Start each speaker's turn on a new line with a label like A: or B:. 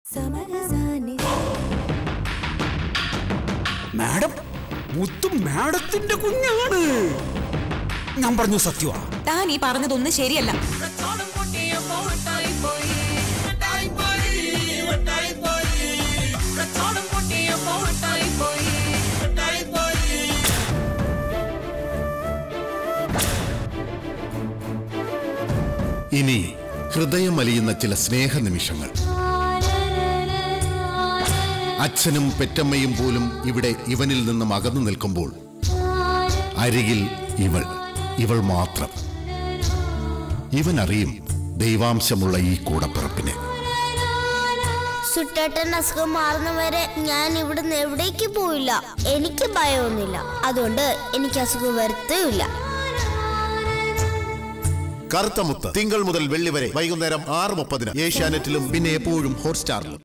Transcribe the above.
A: madam മുത്തു മാഡത്തിന്റെ കുഞ്ഞാണ് ഞാൻ പറഞ്ഞു സത്യമാ
B: താൻ ഈ പറഞ്ഞതൊന്നും ശരിയല്ല
C: ഇനി ഹൃദയമലിയുന്ന ചില സ്നേഹനിമിഷങ്ങൾ അച്ഛനും പെറ്റമ്മയും പോലും ഇവിടെ ഇവനിൽ നിന്നും അകന്നു നിൽക്കുമ്പോൾ അരികിൽ ഇവൾ ഇവൾ മാത്രം ഇവൻ അറിയും ദൈവാംശമുള്ള ഈ കൂടപ്പിറപ്പിനെ
D: സുട്ടേട്ടൻ അസുഖം മാറുന്നവരെ ഞാൻ ഇവിടുന്ന് എവിടേക്ക് പോയില്ല എനിക്ക് ഭയമൊന്നുമില്ല അതുകൊണ്ട് എനിക്ക് അസുഖം വരുത്തുകയില്ല
C: കറുത്ത മുത്ത് തിങ്കൾ മുതൽ വെള്ളി വരെ വൈകുന്നേരം ആറ് മുപ്പതിന് ഏഷ്യാനെറ്റിലും പിന്നെ എപ്പോഴും ഹോട്ട്സ്റ്റാറിലും